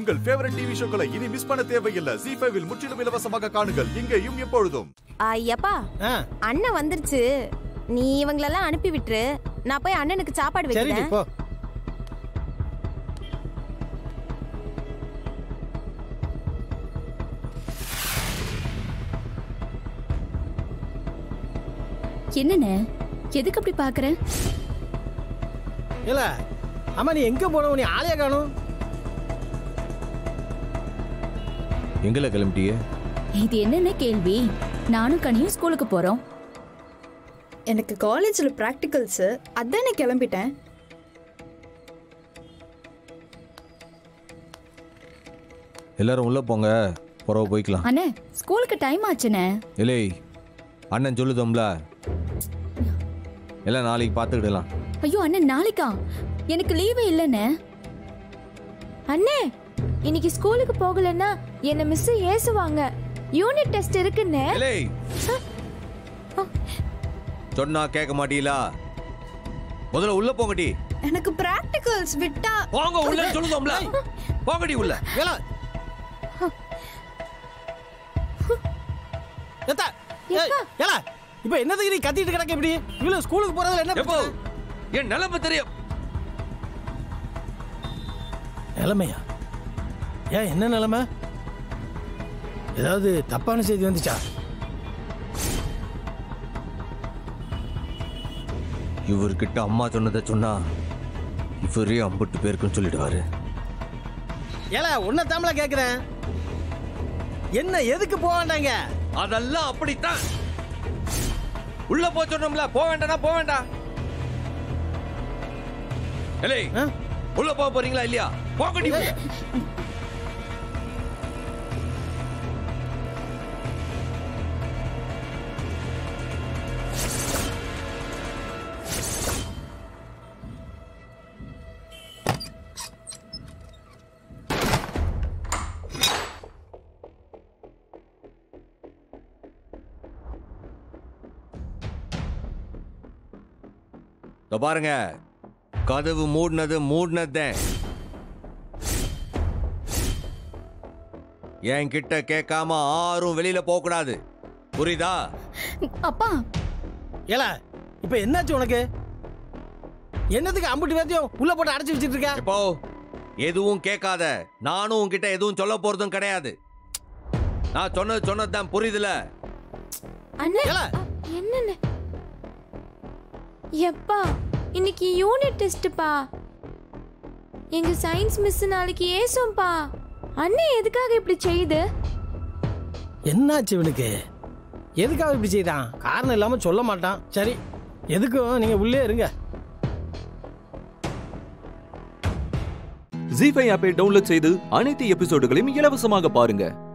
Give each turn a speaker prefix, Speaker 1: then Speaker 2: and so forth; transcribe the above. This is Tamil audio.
Speaker 1: உங்கள் ஃபேவரட் டிவி ஷோக்களை இனி மிஸ் பண்ண தேவையில்லை ஜி ஃபைவில் முற்றிலும் இலவசமாக காணுங்கள் இங்கேயும் எப்பொழுதும்
Speaker 2: ஐயப்பா
Speaker 3: ஆ
Speaker 2: அண்ணன் வந்துருச்சு நீ இவங்களெல்லாம் அனுப்பி விட்டுரு நான் போய் அண்ணனுக்கு சாப்பாடு
Speaker 3: சரிடி
Speaker 2: வைக்கிறேன்
Speaker 3: போ
Speaker 4: என்னண்ணே எதுக்கு அப்படி பாக்குற
Speaker 3: இல்ல அம்மா நீ எங்க போன நீ ஆளைய காணும்
Speaker 5: எங்களை கிளம்பிட்டியே
Speaker 4: இது என்னென்ன கேள்வி நானும் கனியும் ஸ்கூலுக்கு போறோம்
Speaker 6: எனக்கு காலேஜில் ப்ராக்டிகல்ஸு அதானே கிளம்பிட்டேன்
Speaker 5: எல்லாரும் உள்ள போங்க புறவை போய்க்கலாம்
Speaker 4: அண்ணே ஸ்கூலுக்கு டைம் ஆச்சுண்ணே
Speaker 5: இல்லை அண்ணன் சொல்லுதோம்ல எல்லாம் நாளைக்கு பார்த்துக்கிடலாம்
Speaker 4: ஐயோ அண்ணன் நாளைக்கா எனக்கு லீவே இல்லைண்ணே
Speaker 2: அண்ணே இன்னைக்கு ஸ்கூலுக்கு போகலன்னா என்ன மிஸ் ஏசுவாங்க யூனிட் டெஸ்ட் இருக்குன்னு
Speaker 5: இல்லை சொன்னா கேட்க மாட்டீங்களா முதல்ல உள்ள போங்கடி
Speaker 6: எனக்கு ப்ராக்டிகல்ஸ் விட்டா
Speaker 5: போங்க உள்ள சொல்லுதோம்ல போங்கடி உள்ள
Speaker 3: ஏல ஏத்தா ஏய், ஏல இப்போ என்னதுக்கு நீ கத்திட்டு கிடக்க இப்படி இவ்வளவு ஸ்கூலுக்கு போறதுல என்ன
Speaker 5: எப்போ
Speaker 3: பிரச்சனை?
Speaker 5: என் நிலைமை தெரியும்
Speaker 3: நிலைமையா ஏன் என்ன நிலைமை ஏதாவது தப்பான செய்தி வந்துச்சா
Speaker 5: இவர்கிட்ட அம்மா சொன்னதை சொன்னா இவரே அம்பட்டு பேருக்குன்னு சொல்லிடுவாரு
Speaker 3: ஏல உன்ன தாமல கேக்குறேன் என்ன எதுக்கு போக வேண்டாங்க
Speaker 5: அதெல்லாம் அப்படித்தான் உள்ள போ சொன்னோம்ல போக வேண்டாம்னா போக வேண்டாம் இல்லை
Speaker 3: ஆ?
Speaker 5: உள்ள போக போறீங்களா இல்லையா போகடி உள்ள. இதோ பாருங்க கதவு மூடினது மூடினதுதான் என்கிட்ட கேட்காம ஆரும் வெளியில போக கூடாது புரியுதா
Speaker 4: அப்பா
Speaker 3: ஏல இப்போ என்னாச்சு உனக்கு என்னதுக்கு அம்புட்டு பேர்த்தையும் உள்ள போட்டு அடைச்சு வச்சிட்டு இருக்க
Speaker 5: இப்போ எதுவும் கேட்காத நானும் உன்கிட்ட எதுவும் சொல்ல போறதும் கிடையாது நான் சொன்னது சொன்னதுதான் புரியுதுல
Speaker 2: அண்ணே
Speaker 3: ஏல
Speaker 2: என்னன்னு எப்பா இன்னைக்கு யூனிட் டெஸ்ட்ப்பா எங்க சயின்ஸ் மிஸ் நாளைக்கு ஏசும்பா அண்ணே எதுக்காக இப்படி செய்யுது
Speaker 3: என்னாச்சு இவனுக்கு எதுக்காக இப்படி செய்தான் காரணம் இல்லாம சொல்ல மாட்டான் சரி எதுக்கும் நீங்க உள்ளே இருங்க
Speaker 7: ஜி ஃபைவ் ஆப்பை டவுன்லோட் செய்து அனைத்து எபிசோடுகளையும் இலவசமாக பாருங்க